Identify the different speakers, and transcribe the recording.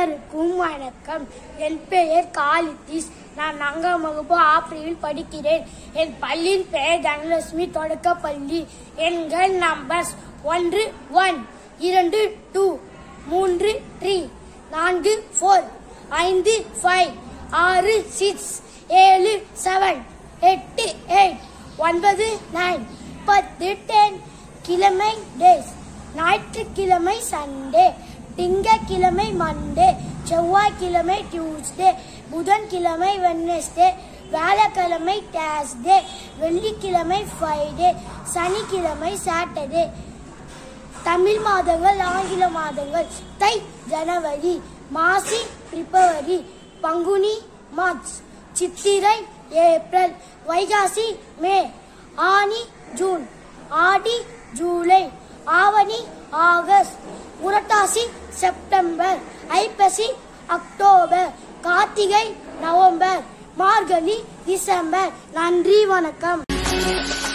Speaker 1: அனைவருக்கும் வணக்கம் என் பெயர் காலித்திஸ் நான் நான்காம் வகுப்பு ஆப்பிரிவில் படிக்கிறேன் என் பள்ளியின் பெயர் தனலட்சுமி தொடக்க பள்ளி எண்கள் நம்பர்ஸ் ஒன்று ஒன் இரண்டு டூ மூன்று த்ரீ நான்கு ஃபோர் ஐந்து ஃபைவ் ஆறு சிக்ஸ் ஏழு செவன் எட்டு எயிட் ஒன்பது நைன் பத்து டென் கிழமை டேஸ் ஞாயிற்றுக்கிழமை சண்டே திங்கக்கிழமை மண்டே செவ்வாய்க்கிழமை டியூஸ்டே புதன்கிழமை வெட்னஸ்டே வியாழக்கிழமை டேஸ்டே வெள்ளிக்கிழமை ஃப்ரைடே சனிக்கிழமை சாட்டர்டே தமிழ் மாதங்கள் ஆங்கில மாதங்கள் தை ஜனவரி மாசி பிப்ரவரி பங்குனி மார்ச் சித்திரை ஏப்ரல் வைகாசி மே ஆனி ஜூன் ஆடி ஜூலை ஆவணி ஆகஸ்ட் புரட்டாசி செப்டம்பர் ஐப்பசி அக்டோபர் கார்த்திகை நவம்பர் மார்கழி டிசம்பர் நன்றி வணக்கம்